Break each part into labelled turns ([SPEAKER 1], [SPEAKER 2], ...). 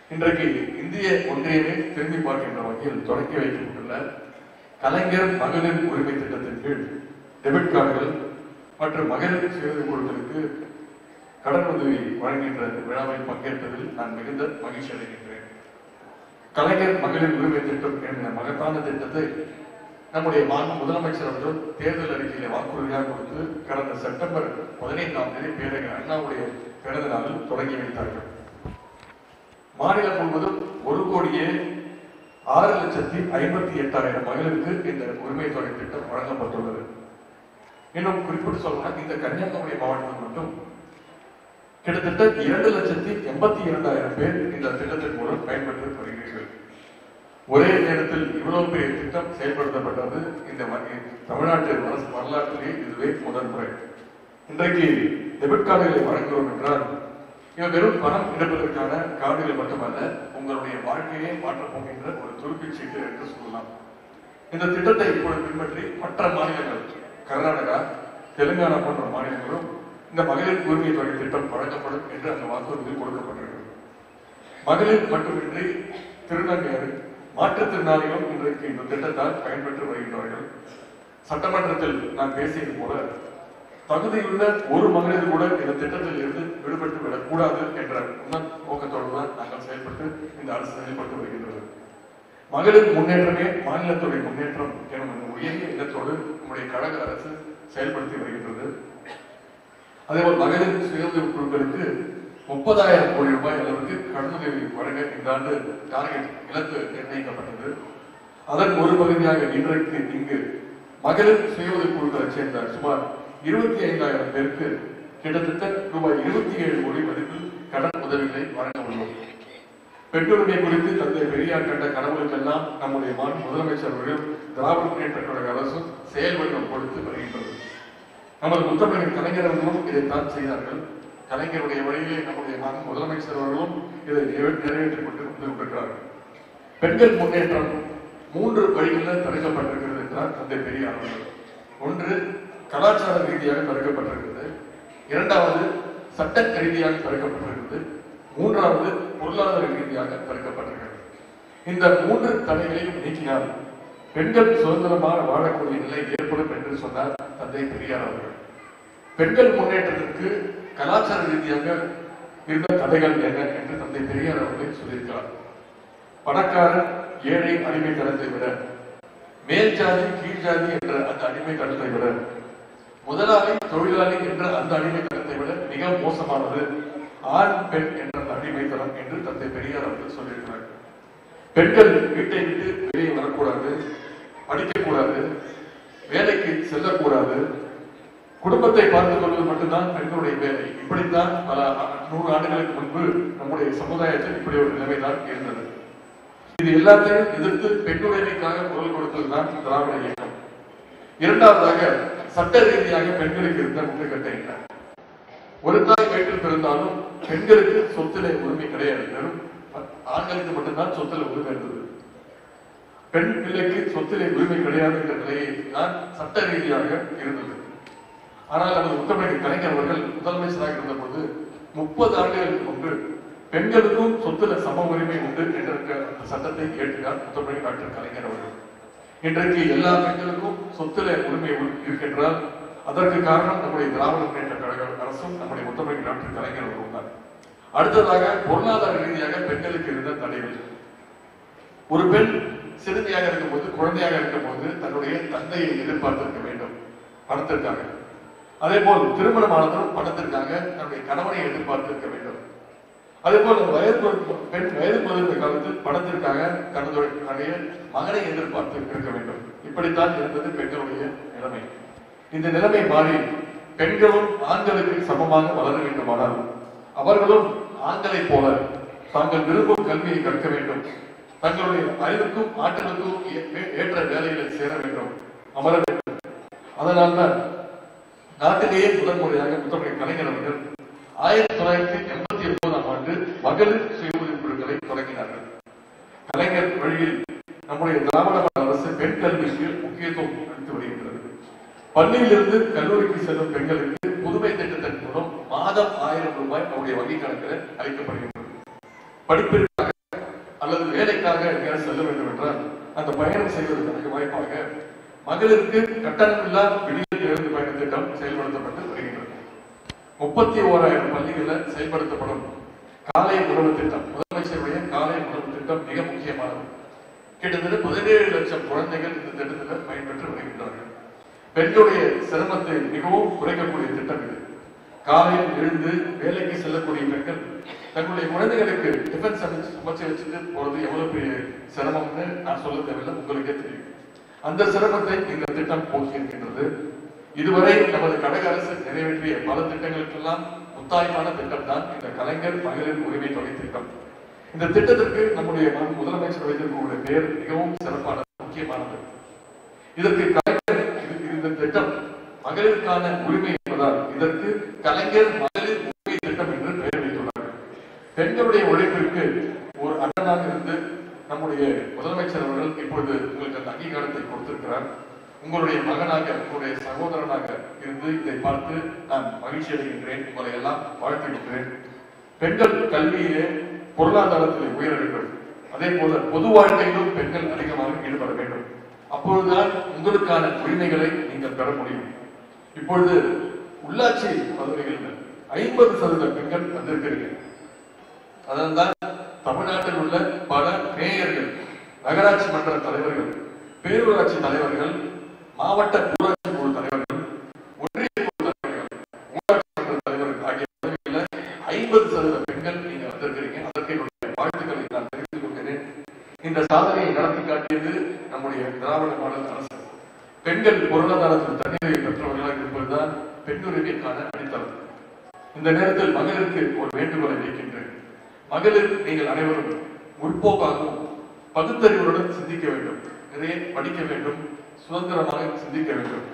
[SPEAKER 1] இன்றைக்கு இந்திய ஒன்றியமே திரும்பி பார்க்கின்ற வகையில் தொடங்கி வைக்கப்பட்டுள்ள கலைஞர் மகளிர் உரிமை திட்டத்தின் கீழ் டெபிட் கார்டுகள் மற்றும் மகளிர் சுய குழுக்களுக்கு கடன் உதவி வழங்குகின்ற இந்த விழாவில் பங்கேற்பதில் நான் மிகுந்த மகிழ்ச்சி அடைகின்றேன் கலைஞர் மகளிர் உரிமை திட்டம் என்ற மகத்தான திட்டத்தை நம்முடைய மாண்பு முதலமைச்சர் அவர்கள் தேர்தல் அறிக்கையில வாக்குறுதியாக கொடுத்து கடந்த செப்டம்பர் பதினைந்தாம் தேதி பேரறிஞர் அண்ணாவுடைய பிறந்த நாளில் தொடங்கி வைத்தார்கள் மாநிலம் முழுவதும் ஒரு கோடியே ஆறு லட்சத்தி ஐம்பத்தி எட்டாயிரம் மகளிருக்கு இந்த உரிமை தொகை திட்டம் வழங்கப்பட்டுள்ளது இன்னும் குறிப்பிட்டு சொல்லலாம் இந்த கன்னியாகுமரி மாவட்டத்தில் மட்டும் கிட்டத்தட்ட இரண்டு லட்சத்தி எண்பத்தி இரண்டாயிரம் பேர் இந்த திட்டத்தின் மூலம் பயன்பெற்று வருகிறீர்கள் ஒரே நேரத்தில் இவ்வளவு பெரிய திட்டம் செயல்படுத்தப்பட்டது இந்த வ- தமிழ்நாட்டின் அரசு வரலாற்றிலே இதுவே முதல் முறை இன்றைக்கு டெபிட் கார்டுகளை வழங்குகிறோம் என்றால் இது வெறும் பணம் எடுப்பதற்கான கார்டுகள் மட்டுமல்ல உங்களுடைய வாழ்க்கையை மாற்றப் போகின்ற ஒரு துருப்பிச் சீட்டு என்று சொல்லலாம் இந்த திட்டத்தை இப்பொழுது பின்பற்றி மற்ற மாநிலங்கள் கர்நாடகா தெலுங்கானா போன்ற மாநிலங்களும் இந்த மகளிர் உரிமை தொகை திட்டம் வழங்கப்படும் என்று அந்த வாக்குறுதியில் கொடுக்கப்பட்டிருக்கிறது மகளிர் மட்டுமின்றி திருநங்கையர் மாற்றுத்திறனாளிகளும் இன்றைக்கு இந்த திட்டத்தால் பயன்பெற்று வருகின்றார்கள் சட்டமன்றத்தில் நான் பேசியது போல தகுதியுள்ள ஒரு மகளிர் கூட இந்த திட்டத்தில் இருந்து விடுபட்டு விடக்கூடாது என்ற உன்னத நோக்கத்தோடு தான் நாங்கள் செயல்பட்டு இந்த அரசு செயல்பட்டு வருகின்றது மகளிர் முன்னேற்றமே மாநிலத்துடைய முன்னேற்றம் எனும் இந்த உயரிய இடத்தோடு நம்முடைய கழக அரசு செயல்படுத்தி வருகின்றது அதேபோல் மகளிர் சுய உதவி குழுக்களுக்கு முப்பதாயிரம் கோடி ரூபாய் அளவுக்கு கடனுதவி வழங்க இந்த ஆண்டு டார்கெட் இலக்கு நிர்ணயிக்கப்பட்டது அதன் ஒரு பகுதியாக இன்றைக்கு இங்கு மகளிர் சுய உதவி குழுக்களை சேர்ந்த சுமார் இருபத்தி ஐந்தாயிரம் பேருக்கு கிட்டத்தட்ட ரூபாய் இருபத்தி ஏழு கோடி மதிப்பில் கடன் உதவிகளை வழங்க உள்ளோம் பெண்ணுரிமை குறித்து தந்தை பெரியார் கண்ட கனவுகளுக்கெல்லாம் நம்முடைய மாநில முதலமைச்சர் அவர்கள் திராவிட முன்னேற்ற கழக அரசும் செயல் வடிவம் கொடுத்து வருகின்றது நமது முத்தமிழர் கலைஞர் அவர்களும் இதைத்தான் செய்தார்கள் கலைஞருடைய வழியிலே நம்முடைய மாநில முதலமைச்சர் அவர்களும் இதை நிறைவே- நிறைவேற்றிக் கொண்டு வந்து கொண்டிருக்கிறார்கள் பெண்கள் முன்னேற்றம் மூன்று வழிகளில் தடுக்கப்பட்டிருக்கிறது என்றார் தந்தை பெரியார் அவர்கள் ஒன்று கலாச்சார ரீதியாக தடுக்கப்பட்டிருக்கிறது இரண்டாவது சட்ட ரீதியாக தடுக்கப்பட்டிருக்கிறது மூன்றாவது பொருளாதார ரீதியாக தடுக்கப்பட்டிருக்கிறது இந்த மூன்று தடைகளையும் நீக்கினால் பெண்கள் சுதந்திரமாக வாழக்கூடிய நிலை ஏற்படும் என்று சொன்னார் தந்தை பெரியார் அவர்கள் பெண்கள் முன்னேற்றத்திற்கு கலாச்சார ரீதியாக இருந்த தடைகள் என்ன என்று தந்தை பெரியார் அவர்கள் சொல்லியிருக்கிறார் பணக்காரன் ஏழை அடிமைத்தனத்தை விட மேல் ஜாதி கீழ் ஜாதி என்ற அந்த அடிமைத்தனத்தை விட முதலாளி தொழிலாளி என்ற அந்த அடிமைத்தனத்தை விட மிக மோசமானது ஆண் பெண் என்ற அந்த அடிமைத்தனம் என்று தந்தை பெரியார் அவர்கள் சொல்லியிருக்கிறார் பெண்கள் வீட்டை விட்டு வெளியே வரக்கூடாது படிக்கக்கூடாது வேலைக்கு செல்லக்கூடாது குடும்பத்தை பார்த்துக் கொள்வது மட்டும்தான் பெண்களுடைய வேலை இப்படித்தான் பல ஆ- நூறு ஆண்டுகளுக்கு முன்பு நம்முடைய சமுதாயத்தில் இப்படி ஒரு நிலைமைதான் இருந்தது இது எல்லாத்தையும் எதிர்த்து பெண்ணுரிமைக்காக குரல் கொடுத்ததுதான் திராவிட இயக்கம் இரண்டாவதாக சட்ட ரீதியாக பெண்களுக்கு இருந்த முட்டுக்கட்டை என்ன ஒரு தாய் வயிற்றில் பிறந்தாலும் பெண்களுக்கு சொத்துல உரிமை கிடையாது வெறும் ஆண்களுக்கு மட்டும்தான் சொத்துல உரிமை இருந்தது பெண் பிள்ளைக்கு சொத்திலே உரிமை கிடையாது என்ற நிலையை தான் சட்ட ரீதியாக இருந்தது ஆனால் நமது முத்தமிழக கலைஞர் அவர்கள் முதலமைச்சராக இருந்தபோது முப்பது ஆண்டுகளுக்கு முன்பு பெண்களுக்கும் சொத்துல சம உரிமை உண்டு என்ற அந்த சட்டத்தை ஏற்றினார் முத்தமிழக டாக்டர் கலைஞர் அவர்கள் இன்றைக்கு எல்லா பெண்களுக்கும் சொத்துல உரிமை உள்- இருக்கின்றால் அதற்கு காரணம் நம்முடைய திராவிட முன்னேற்ற கழக அரசும் நம்முடைய முத்தமிழக டாக்டர் கலைஞர் அவர்களும் தான் அடுத்ததாக பொருளாதார ரீதியாக பெண்களுக்கு இருந்த தடைகள் ஒரு பெண் சிறுமியாக இருக்கும்போது குழந்தையாக இருக்கும்போது தன்னுடைய தந்தையை எதிர்பார்த்திருக்க வேண்டும் பணத்திற்காக அதே போல் திருமணமானதும் பணத்திற்காக தன்னுடைய கணவனை எதிர்பார்த்திருக்க வேண்டும் அதே போல் வயது முதிர்ந்த- பெண் வயது முதிர்ந்த காலத்தில் பணத்திற்காக தன்னுடைய மகனை எதிர்பார்த்து இருக்க வேண்டும் இப்படித்தான் இருந்தது பெண்களுடைய நிலைமை இந்த நிலைமை மாறி பெண்களும் ஆண்களுக்கு சமமாக வளர வேண்டுமானால் அவர்களும் ஆண்களைப் போல தாங்கள் விரும்பும் கல்வியை கற்க வேண்டும் தங்களுடைய அறிவுக்கும் ஆற்றலுக்கும் ஏ- ஏற்ற வேலைகளை சேர வேண்டும் அமர வேண்டும் அதனால்தான் நாட்டிலேயே முதல் முறையாக முத்தமிழ் கலைஞர் அவர்கள் ஆயிரத்தி தொள்ளாயிரத்தி எண்பத்தி ஒன்பதாம் ஆண்டு மகளிர் சுய உதவிக் குழுக்களை தொடங்கினார்கள் கலைஞர் வழியில் நம்முடைய திராவிட மாடல் அரசு பெண் கல்விக்கு முக்கியத்துவம் அளித்து வருகின்றது பள்ளியிலிருந்து கல்லூரிக்கு செல்லும் பெண்களுக்கு புதுமை திட்டத்தின் மூலம் மாதம் ஆயிரம் ரூபாய் அவருடைய வங்கி கணக்கில் அளிக்கப்படுகின்றது படிப்பிற்காக வேலைக்காக எங்கேயாவது செல்ல வேண்டும் என்றால் அந்த பயணம் செய்வதற்கு வாய்ப்பாக மகளிருக்கு கட்டணமில்லா விடியல் பேருந்து பயண திட்டம் செயல்படுத்தப்பட்டு வருகின்றது முப்பத்தி ஓராயிரம் பள்ளிகளில் செயல்படுத்தப்படும் காலை உணவு திட்டம் முதலமைச்சருடைய காலை உணவு திட்டம் மிக முக்கியமானது கிட்டத்தட்ட பதினேழு லட்சம் குழந்தைகள் இந்த திட்டத்தில் பயன்பெற்று வருகின்றார்கள் பெண்களுடைய சிரமத்தை மிகவும் குறைக்கக்கூடிய திட்டம் இது காலையில் எழுந்து வேலைக்கு செல்லக்கூடிய பெண்கள் தங்களுடைய குழந்தைகளுக்கு டிஃபன் சமைச்சு சமைச்சு வச்சுட்டு போறது எவ்வளவு பெரிய சிரமம்னு நான் சொல்ல தேவையில்லை உங்களுக்கே தெரியும் அந்த சிரமத்தை இந்த திட்டம் போக்கி இருக்கின்றது இதுவரை நமது கடக அரசு நிறைவேற்றிய பல திட்டங்களுக்கெல்லாம் முத்தாய்மான திட்டம் தான் இந்த கலைஞர் மகளிர் உரிமை தொகை திட்டம் இந்த திட்டத்திற்கு நம்முடைய மு- முதலமைச்சர் வைத்திருக்கக்கூடிய பெயர் மிகவும் சிறப்பானது முக்கியமானது இதற்கு கலைஞர் இது- இந்த திட்டம் மகளிருக்கான உரிமை என்பதால் இதற்கு கலைஞர் மகளிர் உரிமை திட்டம் என்று பெயர் வைத்துள்ளார்கள் பெண்களுடைய உழைப்பிற்கு ஒரு அண்ணனாக இருந்து நம்முடைய முதலமைச்சர் அவர்கள் இப்பொழுது உங்களுக்கு அந்த அங்கீகாரத்தை கொடுத்திருக்கிறார் உங்களுடைய மகனாக உங்களுடைய சகோதரனாக இருந்து இதை பார்த்து நான் மகிழ்ச்சி அடைகின்றேன் உங்களை எல்லாம் வாழ்த்துகின்றேன் பெண்கள் கல்வியிலே பொருளாதாரத்திலே உயர வேண்டும் அதே போல பொது வாழ்க்கையிலும் பெண்கள் அதிகமாக ஈடுபட வேண்டும் அப்பொழுதுதான் உங்களுக்கான உரிமைகளை நீங்கள் பெற முடியும் இப்பொழுது உள்ளாட்சி பதவிகளில் ஐம்பது சதவீத பெண்கள் வந்திருக்கிறீங்க அதனால்தான் தமிழ்நாட்டில் உள்ள பல மேயர்கள் நகராட்சி மன்ற தலைவர்கள் பேரூராட்சி தலைவர்கள் மாவட்ட ஊராட்சி குழு தலைவர்கள் ஒன்றிய குழு தலைவர்கள் ஊராட்சி மன்ற தலைவர்கள் ஆகிய பதவிகளில் ஐம்பது சதவீத பெண்கள் நீங்க வந்திருக்கிறீங்க அதற்கு என்னுடைய வாழ்த்துக்களை நான் தெரிவித்துக் கொள்கிறேன் இந்த சாதனையை நடத்தி காட்டியது நம்முடைய திராவிட மாடல் அரசு பெண்கள் பொருளாதாரத்தில் தண்ணீரை பெற்றவர்களாக இருப்பதுதான் பெண்ணுரிமைக்கான அடித்தளம் இந்த நேரத்தில் மகளிருக்கு ஒரு வேண்டுகோளை வைக்கின்றேன் மகளிர் நீங்கள் அனைவரும் முற்போக்காகவும் பகுத்தறிவுடன் சிந்திக்க வேண்டும் நிறைய படிக்க வேண்டும் சுதந்திரமாக சிந்திக்க வேண்டும்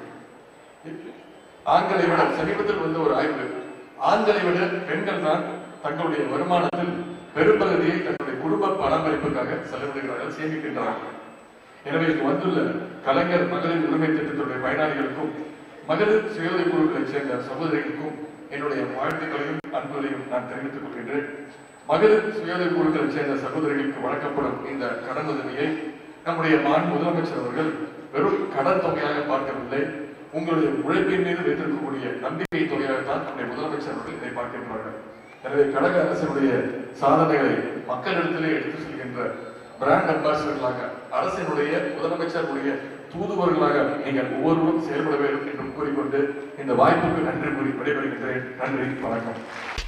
[SPEAKER 1] ஆண்களை விட சமீபத்தில் வந்த ஒரு ஆய்வு ஆண்களை விட பெண்கள் தான் தங்களுடைய வருமானத்தில் பெரும்பகுதியை தங்களுடைய குடும்ப பராமரிப்புக்காக செலவிடுகிறார்கள் சேமிக்கின்றார்கள் எனவே இங்கு வந்துள்ள கலைஞர் மகளிர் உரிமை திட்டத்துடைய பயனாளிகளுக்கும் மகளிர் சுயோதய குழுக்களைச் சேர்ந்த சகோதரிகளுக்கும் என்னுடைய வாழ்த்துக்களையும் அன்புகளையும் நான் தெரிவித்துக் கொள்கின்றேன் மகளிர் சுயோதய குழுக்களைச் சேர்ந்த சகோதரிகளுக்கு வழங்கப்படும் இந்த கடன் உதவியை நம்முடைய மாண் முதலமைச்சர் அவர்கள் வெறும் கடன் தொகையாக பார்க்கவில்லை உங்களுடைய உழைப்பின் மீது வைத்திருக்கக்கூடிய நம்பிக்கை தொகையாகத்தான் நம்முடைய முதலமைச்சர் அவர்கள் இதை பார்க்கின்றார்கள் எனவே கழக அரசினுடைய சாதனைகளை மக்களிடத்திலே எடுத்து செல்கின்ற பிராண்ட் அம்பாசிடர்களாக அரசினுடைய முதலமைச்சருடைய தூதுவர்களாக நீங்கள் ஒவ்வொருவரும் செயல்பட வேண்டும் என்றும் கூறிக்கொண்டு இந்த வாய்ப்புக்கு நன்றி கூறி விடைபெறுகின்றேன் நன்றி வணக்கம்